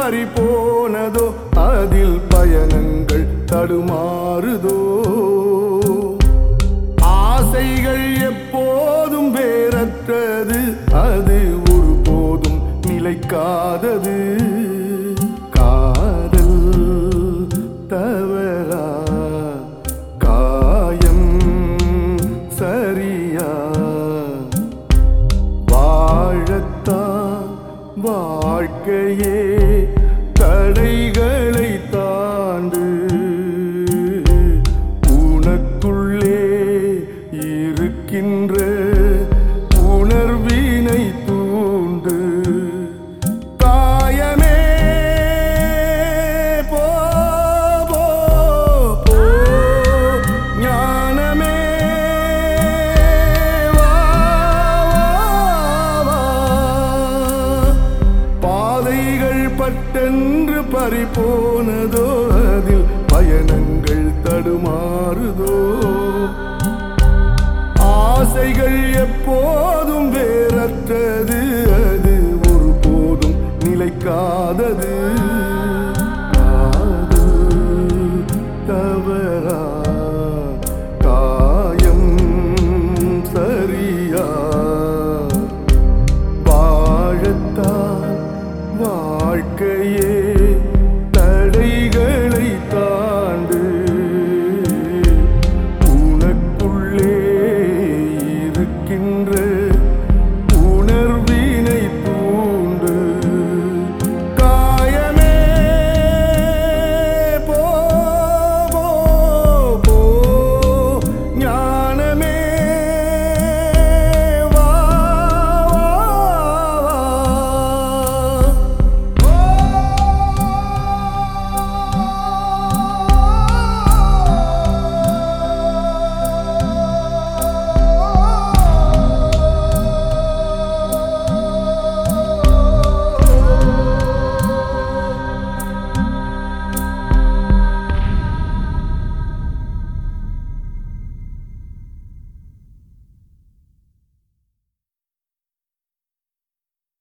பறி போனதோ அதில் பயணங்கள் தடுமாறுதோ ஆசைகள் எப்போதும் வேறற்றது அது ஒருபோதும் நிலைக்காதது காதல் தவறா காயம் சரியா வாழத்தான் வாழ்க்கையே தடைகளை தாண்டு உனக்குள்ளே இருக்கின்ற உணர்வினை தூண்டு காயமே போ போ, போ. ஞானமே வா, வா, வா. பாதைகள் பட்டென்று பறிபோனதோ அதில் பயணங்கள் தடுமாறுதோ ஆசைகள் எப்போதும் வேறற்றது அது ஒருபோதும் நிலைக்காதது